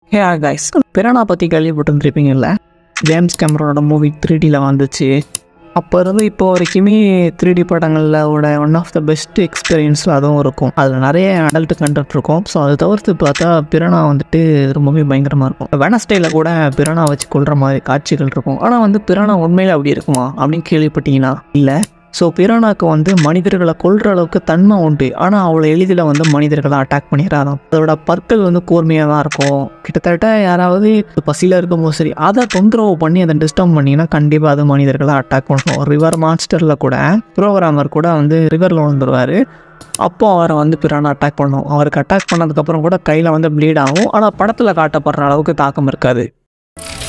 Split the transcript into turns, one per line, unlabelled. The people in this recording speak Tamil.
ஹே கைஸ் பிரானா பற்றி கேள்விப்பட்டிருந்துருப்பீங்கல்ல ஜேம்ஸ் கேமரோட மூவி த்ரீ டியில் வந்துச்சு அப்போ இருந்து இப்போ வரைக்குமே த்ரீ டி படங்களில் ஓட ஒன் ஆஃப் த பெஸ்ட் எக்ஸ்பீரியன்ஸில் அதுவும் இருக்கும் அதில் நிறைய அடல்ட் கண்டென்ட் இருக்கும் ஸோ அதை தவிர்த்து பார்த்தா பிரானா வந்துட்டு ரொம்பவே பயங்கரமாக இருக்கும் வெனஸ்டேயில் கூட பிரானா வச்சு கொள்கிற மாதிரி காட்சிகள் இருக்கும் ஆனால் வந்து பிரானா உண்மையில அப்படி இருக்குமா அப்படின்னு கேள்விப்பட்டீங்கன்னா இல்லை ஸோ பிரானாக்கு வந்து மனிதர்களை கொல்ற அளவுக்கு தன்மை உண்டு ஆனால் அவ்வளோ எளிதில் வந்து மனிதர்களை அட்டாக் பண்ணிடாதான் அதோட பற்கள் வந்து கூர்மையாக தான் இருக்கும் கிட்டத்தட்ட யாராவது பசியில் இருக்கும்போது சரி அதை தொந்தரவு பண்ணி அதை டிஸ்டர்ப் பண்ணிங்கன்னா கண்டிப்பாக அது மனிதர்களை அட்டாக் பண்ணும் ரிவர் மான்ஸ்டரில் கூட ப்ரோக்ராமர் கூட வந்து ரிவரில் வந்துடுவார் அப்போ அவரை வந்து பிரானா அட்டாக் பண்ணும் அவருக்கு அட்டாக் பண்ணதுக்கப்புறம் கூட கையில் வந்து ப்ளீட் ஆகும் ஆனால் படத்தில் காட்டப்படுற அளவுக்கு தாக்கம் இருக்காது